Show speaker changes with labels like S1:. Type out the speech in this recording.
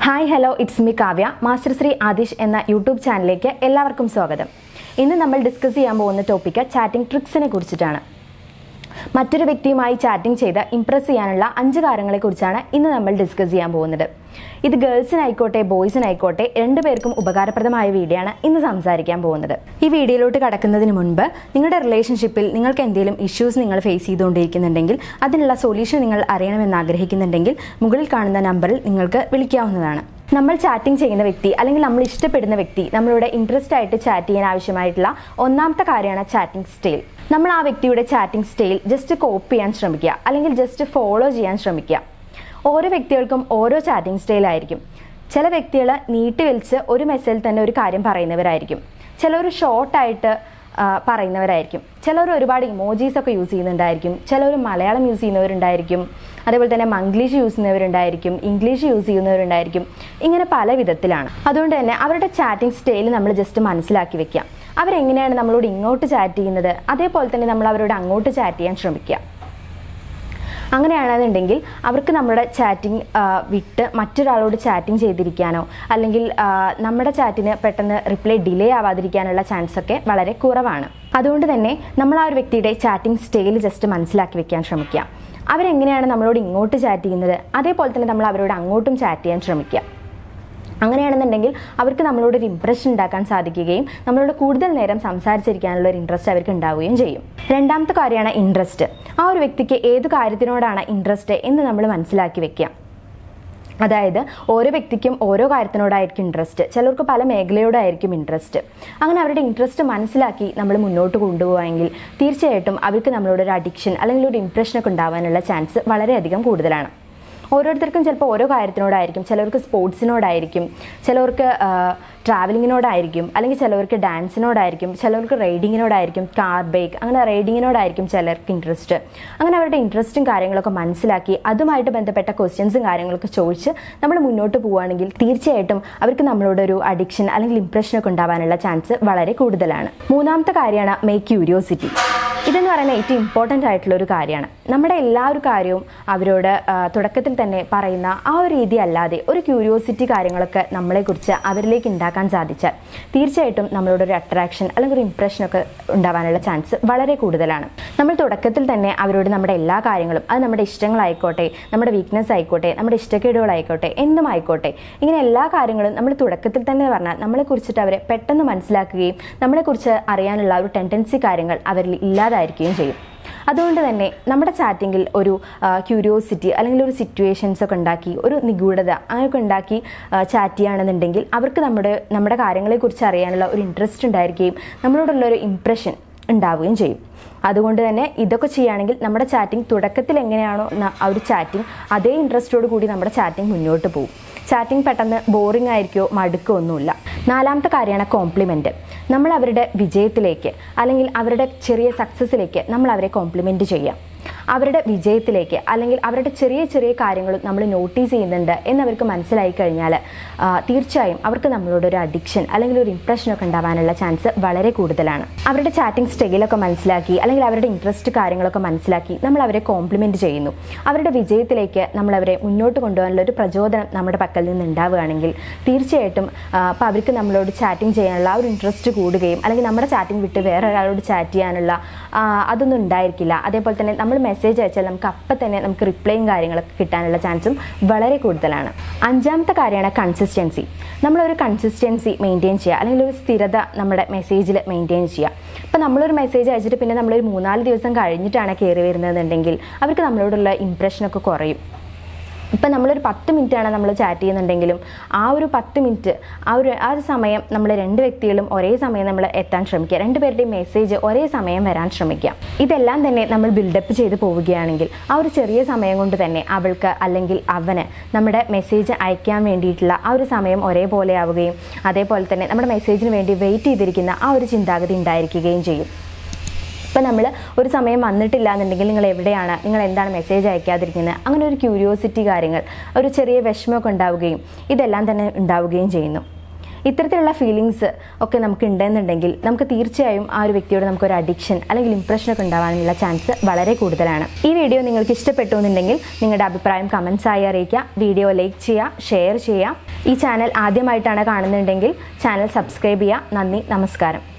S1: hi hello it's me Kavya master Shri Adish എന്ന YouTube ചാനലിലേക്ക് എല്ലാവർക്കും സ്വാഗതം ഇന്ന് നമ്മൾ ഡിസ്കസ് ചെയ്യാൻ പോകുന്ന ടോപ്പിക്ക് ചാറ്റിംഗ് ട്രിക്സിനെ കുറിച്ചിട്ടാണ് മറ്റൊരു വ്യക്തിയുമായി ചാറ്റിംഗ് ചെയ്ത് ഇംപ്രസ് ചെയ്യാനുള്ള അഞ്ച് കാര്യങ്ങളെക്കുറിച്ചാണ് ഇന്ന് നമ്മൾ ഡിസ്കസ് ചെയ്യാൻ പോകുന്നത് ഇത് ഗേൾസിനായിക്കോട്ടെ ബോയ്സിനായിക്കോട്ടെ രണ്ടുപേർക്കും ഉപകാരപ്രദമായ വീഡിയോ ആണ് ഇന്ന് സംസാരിക്കാൻ പോകുന്നത് ഈ വീഡിയോയിലോട്ട് കടക്കുന്നതിന് മുൻപ് നിങ്ങളുടെ റിലേഷൻഷിപ്പിൽ നിങ്ങൾക്ക് എന്തെങ്കിലും ഇഷ്യൂസ് നിങ്ങൾ ഫേസ് ചെയ്തുകൊണ്ടിരിക്കുന്നുണ്ടെങ്കിൽ അതിനുള്ള സൊല്യൂഷൻ നിങ്ങൾ അറിയണമെന്ന് ആഗ്രഹിക്കുന്നുണ്ടെങ്കിൽ മുകളിൽ കാണുന്ന നമ്പറിൽ നിങ്ങൾക്ക് വിളിക്കാവുന്നതാണ് നമ്മൾ ചാറ്റിംഗ് ചെയ്യുന്ന വ്യക്തി അല്ലെങ്കിൽ നമ്മൾ ഇഷ്ടപ്പെടുന്ന വ്യക്തി നമ്മളോട് ഇൻട്രസ്റ്റ് ആയിട്ട് ചാറ്റ് ചെയ്യാൻ ആവശ്യമായിട്ടുള്ള ഒന്നാമത്തെ കാര്യമാണ് ചാറ്റിംഗ് സ്റ്റൈൽ നമ്മൾ ആ വ്യക്തിയുടെ ചാറ്റിംഗ് സ്റ്റൈൽ ജസ്റ്റ് കോപ്പി ചെയ്യാൻ ശ്രമിക്കുക അല്ലെങ്കിൽ ജസ്റ്റ് ഫോളോ ചെയ്യാൻ ശ്രമിക്കുക ഓരോ വ്യക്തികൾക്കും ഓരോ ചാറ്റിംഗ് സ്റ്റൈൽ ആയിരിക്കും ചില വ്യക്തികൾ നീട്ടി വലിച്ച് ഒരു മെസ്സേജിൽ തന്നെ ഒരു കാര്യം പറയുന്നവരായിരിക്കും ചിലർ ഷോർട്ടായിട്ട് പറയുന്നവരായിരിക്കും ചിലർ ഒരുപാട് ഇമോജീസ് ഒക്കെ യൂസ് ചെയ്യുന്നുണ്ടായിരിക്കും ചിലർ മലയാളം യൂസ് ചെയ്യുന്നവരുണ്ടായിരിക്കും അതേപോലെ തന്നെ മംഗ്ലീഷ് യൂസ് ചെയ്യുന്നവരുണ്ടായിരിക്കും ഇംഗ്ലീഷ് യൂസ് ചെയ്യുന്നവരുണ്ടായിരിക്കും ഇങ്ങനെ പല വിധത്തിലാണ് അതുകൊണ്ട് തന്നെ അവരുടെ ചാറ്റിംഗ് സ്റ്റൈൽ നമ്മൾ ജസ്റ്റ് മനസ്സിലാക്കി വെക്കാം അവരെങ്ങനെയാണ് നമ്മളോട് ഇങ്ങോട്ട് ചാറ്റ് ചെയ്യുന്നത് അതേപോലെ തന്നെ നമ്മൾ അവരോട് അങ്ങോട്ട് ചാറ്റ് ചെയ്യാൻ ശ്രമിക്കുക അങ്ങനെയാണെന്നുണ്ടെങ്കിൽ അവർക്ക് നമ്മുടെ ചാറ്റിംഗ് വിട്ട് മറ്റൊരാളോട് ചാറ്റിംഗ് ചെയ്തിരിക്കാനോ അല്ലെങ്കിൽ ആ, നമ്മുടെ ചാറ്റിന് പെട്ടെന്ന് റിപ്ലൈ ഡിലേ ആവാതിരിക്കാനുള്ള ചാൻസ് ഒക്കെ വളരെ കുറവാണ് അതുകൊണ്ട് തന്നെ നമ്മൾ ആ ഒരു വ്യക്തിയുടെ ചാറ്റിംഗ് സ്റ്റൈൽ ജസ്റ്റ് മനസ്സിലാക്കി വെക്കാൻ ശ്രമിക്കുക അവരെങ്ങനെയാണ് നമ്മളോട് ഇങ്ങോട്ട് ചാറ്റ് ചെയ്യുന്നത് അതേപോലെ തന്നെ നമ്മൾ അവരോട് അങ്ങോട്ടും ചാറ്റ് ചെയ്യാൻ ശ്രമിക്കുക അങ്ങനെയാണെന്നുണ്ടെങ്കിൽ അവർക്ക് നമ്മളോട് ഒരു ഇമ്പ്രഷൻ ഉണ്ടാക്കാൻ സാധിക്കുകയും നമ്മളോട് കൂടുതൽ നേരം സംസാരിച്ചിരിക്കാനുള്ള ഒരു ഇൻട്രസ്റ്റ് അവർക്ക് ഉണ്ടാവുകയും ചെയ്യും രണ്ടാമത്തെ കാര്യമാണ് ഇൻട്രസ്റ്റ് ആ ഒരു വ്യക്തിക്ക് ഏത് കാര്യത്തിനോടാണ് ഇൻട്രസ്റ്റ് എന്ന് നമ്മൾ മനസ്സിലാക്കി വെക്കുക അതായത് ഓരോ വ്യക്തിക്കും ഓരോ കാര്യത്തിനോടായിരിക്കും ഇൻട്രസ്റ്റ് ചിലർക്ക് പല മേഖലയോടായിരിക്കും ഇൻട്രസ്റ്റ് അങ്ങനെ അവരുടെ ഇൻട്രസ്റ്റ് മനസ്സിലാക്കി നമ്മൾ മുന്നോട്ട് കൊണ്ടുപോകുമെങ്കിൽ തീർച്ചയായിട്ടും അവർക്ക് നമ്മളോട് ഒരു അഡിക്ഷൻ അല്ലെങ്കിൽ ഒരു ഇംപ്രഷനൊക്കെ ഉണ്ടാവാനുള്ള ചാൻസ് വളരെയധികം കൂടുതലാണ് ഓരോരുത്തർക്കും ചിലപ്പോൾ ഓരോ കാര്യത്തിനോടായിരിക്കും ചിലർക്ക് സ്പോർട്സിനോടായിരിക്കും ചിലർക്ക് ട്രാവലിങ്ങിനോടായിരിക്കും അല്ലെങ്കിൽ ചിലവർക്ക് ഡാൻസിനോടായിരിക്കും ചിലർക്ക് റൈഡിങ്ങിനോടായിരിക്കും കാർ ബൈക്ക് അങ്ങനെ റൈഡിങ്ങിനോടായിരിക്കും ചിലർക്ക് ഇൻട്രസ്റ്റ് അങ്ങനെ അവരുടെ ഇൻട്രസ്റ്റും കാര്യങ്ങളൊക്കെ മനസ്സിലാക്കി അതുമായിട്ട് ബന്ധപ്പെട്ട ക്വസ്റ്റ്യൻസും കാര്യങ്ങളൊക്കെ ചോദിച്ച് നമ്മൾ മുന്നോട്ട് പോവുകയാണെങ്കിൽ തീർച്ചയായിട്ടും അവർക്ക് നമ്മളോട് ഒരു അഡിക്ഷൻ അല്ലെങ്കിൽ ഇംപ്രഷനൊക്കെ ഉണ്ടാവാനുള്ള ചാൻസ് വളരെ കൂടുതലാണ് മൂന്നാമത്തെ കാര്യമാണ് മേക്ക് ക്യൂരിയോസിറ്റി ഇതെന്ന് പറയുന്നത് ഏറ്റവും ഇമ്പോർട്ടൻ്റ് ആയിട്ടുള്ള ഒരു കാര്യമാണ് നമ്മുടെ എല്ലാ ഒരു കാര്യവും അവരോട് ആ, തുടക്കത്തിൽ തന്നെ പറയുന്ന ആ ഒരു രീതി അല്ലാതെ ഒരു ക്യൂരിയോസിറ്റി കാര്യങ്ങളൊക്കെ നമ്മളെക്കുറിച്ച് അവരിലേക്ക് ഉണ്ടാക്കാൻ സാധിച്ചാൽ തീർച്ചയായിട്ടും നമ്മളോട് ഒരു അട്രാക്ഷൻ അല്ലെങ്കിൽ ഒരു ഇംപ്രഷനൊക്കെ ഉണ്ടാവാനുള്ള ചാൻസ് വളരെ കൂടുതലാണ് നമ്മൾ തുടക്കത്തിൽ തന്നെ അവരോട് നമ്മുടെ എല്ലാ കാര്യങ്ങളും അത് നമ്മുടെ ഇഷ്ടങ്ങളായിക്കോട്ടെ നമ്മുടെ വീക്ക്നെസ് ആയിക്കോട്ടെ നമ്മുടെ ഇഷ്ടക്കേടുകളായിക്കോട്ടെ എന്തും ആയിക്കോട്ടെ ഇങ്ങനെ എല്ലാ കാര്യങ്ങളും നമ്മൾ തുടക്കത്തിൽ തന്നെ പറഞ്ഞാൽ നമ്മളെക്കുറിച്ചിട്ട് അവരെ പെട്ടെന്ന് മനസ്സിലാക്കുകയും നമ്മളെക്കുറിച്ച് അറിയാനുള്ള ഒരു ടെൻഡൻസി കാര്യങ്ങൾ അവരിൽ ഇല്ലാതായിരിക്കുകയും ചെയ്യും അതുകൊണ്ട് തന്നെ നമ്മുടെ ചാറ്റിങ്ങിൽ ഒരു ക്യൂരിയോസിറ്റി അല്ലെങ്കിൽ ഒരു സിറ്റുവേഷൻസ് ഒക്കെ ഉണ്ടാക്കി ഒരു നിഗൂഢത അങ്ങനെയൊക്കെ ഉണ്ടാക്കി ചാറ്റ് ചെയ്യുകയാണെന്നുണ്ടെങ്കിൽ അവർക്ക് നമ്മുടെ നമ്മുടെ കാര്യങ്ങളെക്കുറിച്ച് അറിയാനുള്ള ഒരു ഇൻട്രസ്റ്റ് ഉണ്ടായിരിക്കുകയും നമ്മളോടുള്ള ഒരു ഇംപ്രഷൻ ഉണ്ടാവുകയും ചെയ്യും അതുകൊണ്ട് തന്നെ ഇതൊക്കെ ചെയ്യുകയാണെങ്കിൽ നമ്മുടെ ചാറ്റിംഗ് തുടക്കത്തിൽ എങ്ങനെയാണോ ന- ആ ഒരു ചാറ്റിംഗ് അതേ ഇൻട്രസ്റ്റോട് കൂടി നമ്മുടെ ചാറ്റിംഗ് മുന്നോട്ട് പോകും ചാറ്റിംഗ് പെട്ടെന്ന് ബോറിംഗ് ആയിരിക്കോ മടുക്കോ ഒന്നുമില്ല നാലാമത്തെ കാര്യമാണ് കോംപ്ലിമെൻറ്റ് നമ്മൾ അവരുടെ വിജയത്തിലേക്ക് അല്ലെങ്കിൽ അവരുടെ ചെറിയ സക്സസ്സിലേക്ക് നമ്മൾ അവരെ കോംപ്ലിമെൻറ്റ് ചെയ്യാം അവരുടെ വിജയത്തിലേക്ക് അല്ലെങ്കിൽ അവരുടെ ചെറിയ ചെറിയ കാര്യങ്ങളും നമ്മൾ നോട്ടീസ് ചെയ്യുന്നുണ്ട് എന്നവർക്ക് മനസ്സിലായി കഴിഞ്ഞാൽ ആ, തീർച്ചയായും അവർക്ക് നമ്മളോട് ഒരു അഡിക്ഷൻ അല്ലെങ്കിൽ ഒരു ഇംപ്രഷനൊക്കെ ഉണ്ടാവാനുള്ള ചാൻസ് വളരെ കൂടുതലാണ് അവരുടെ ചാറ്റിംഗ് സ്റ്റൈലൊക്കെ മനസ്സിലാക്കി അല്ലെങ്കിൽ അവരുടെ ഇൻട്രസ്റ്റ് കാര്യങ്ങളൊക്കെ മനസ്സിലാക്കി നമ്മൾ അവരെ കോംപ്ലിമെൻറ്റ് ചെയ്യുന്നു അവരുടെ വിജയത്തിലേക്ക് നമ്മൾ അവരെ മുന്നോട്ട് കൊണ്ടുപോകാനുള്ള ഒരു പ്രചോദനം നമ്മുടെ പക്കൽ നിന്ന് ഉണ്ടാവുകയാണെങ്കിൽ തീർച്ചയായിട്ടും അപ്പോൾ അവർക്ക് നമ്മളോട് ചാറ്റിംഗ് ചെയ്യാനുള്ള ആ ഒരു ഇൻട്രസ്റ്റ് കൂടുകയും അല്ലെങ്കിൽ നമ്മുടെ ചാറ്റിംഗ് വിട്ട് വേറെ ഒരാളോട് ചാറ്റ് ചെയ്യാനുള്ള ആ, അതൊന്നും ഉണ്ടായിരിക്കില്ല അതേപോലെ തന്നെ നമ്മൾ മെസ്സേജ് അയച്ചാൽ നമുക്ക് അപ്പം തന്നെ നമുക്ക് റിപ്ലൈയും കാര്യങ്ങളൊക്കെ കിട്ടാനുള്ള ചാൻസും വളരെ കൂടുതലാണ് അഞ്ചാമത്തെ കാര്യമാണ് കൺസിസ്റ്റൻസി നമ്മളൊരു കൺസിസ്റ്റൻസി മെയിൻറ്റെയിൻ ചെയ്യുക അല്ലെങ്കിൽ ഒരു സ്ഥിരത നമ്മുടെ മെസ്സേജിൽ മെയിൻറ്റെയിൻ ചെയ്യുക ഇപ്പം നമ്മളൊരു മെസ്സേജ് അയച്ചിട്ട് പിന്നെ നമ്മളൊരു മൂന്നാല് ദിവസം കഴിഞ്ഞിട്ടാണ് കയറി വരുന്നതെന്നുണ്ടെങ്കിൽ അവർക്ക് നമ്മളോടുള്ള ഇംപ്രഷനൊക്കെ കുറയും ഇപ്പം നമ്മളൊരു പത്ത് മിനിറ്റാണ് നമ്മൾ ചാറ്റ് ചെയ്യുന്നുണ്ടെങ്കിലും ആ ഒരു പത്ത് മിനിറ്റ് ആ ഒരു ആ ഒരു സമയം നമ്മൾ രണ്ട് വ്യക്തികളും ഒരേ സമയം നമ്മൾ എത്താൻ ശ്രമിക്കുക രണ്ടുപേരുടെയും മെസ്സേജ് ഒരേ സമയം വരാൻ ശ്രമിക്കുക ഇതെല്ലാം തന്നെ നമ്മൾ ബിൽഡപ്പ് ചെയ്ത് പോവുകയാണെങ്കിൽ ആ ഒരു ചെറിയ സമയം കൊണ്ട് തന്നെ അവൾക്ക് അല്ലെങ്കിൽ അവന് നമ്മുടെ മെസ്സേജ് അയക്കാൻ വേണ്ടിയിട്ടുള്ള ആ ഒരു സമയം ഒരേപോലെ ആവുകയും അതേപോലെ തന്നെ നമ്മുടെ മെസ്സേജിന് വേണ്ടി വെയിറ്റ് ചെയ്തിരിക്കുന്ന ആ ഒരു ചിന്താഗതി ഉണ്ടായിരിക്കുകയും ചെയ്യും ഇപ്പം നമ്മൾ ഒരു സമയം വന്നിട്ടില്ല എന്നുണ്ടെങ്കിൽ നിങ്ങൾ എവിടെയാണ് നിങ്ങൾ എന്താണ് മെസ്സേജ് അയക്കാതിരിക്കുന്നത് അങ്ങനെ ഒരു ക്യൂരിയോസിറ്റി കാര്യങ്ങൾ ഒരു ചെറിയ വിഷമമൊക്കെ ഉണ്ടാവുകയും ഇതെല്ലാം തന്നെ ഉണ്ടാവുകയും ചെയ്യുന്നു ഇത്തരത്തിലുള്ള ഫീലിങ്സ് ഒക്കെ നമുക്ക് ഉണ്ടെന്നുണ്ടെങ്കിൽ നമുക്ക് തീർച്ചയായും ആ ഒരു വ്യക്തിയോട് നമുക്കൊരു അഡിക്ഷൻ അല്ലെങ്കിൽ ഇംപ്രഷനൊക്കെ ഉണ്ടാവാനുള്ള ചാൻസ് വളരെ കൂടുതലാണ് ഈ വീഡിയോ നിങ്ങൾക്ക് ഇഷ്ടപ്പെട്ടു എന്നുണ്ടെങ്കിൽ നിങ്ങളുടെ അഭിപ്രായം കമൻസ് ആയി അറിയിക്കുക വീഡിയോ ലൈക്ക് ചെയ്യുക ഷെയർ ചെയ്യുക ഈ ചാനൽ ആദ്യമായിട്ടാണ് കാണുന്നുണ്ടെങ്കിൽ ചാനൽ സബ്സ്ക്രൈബ് ചെയ്യുക നന്ദി നമസ്കാരം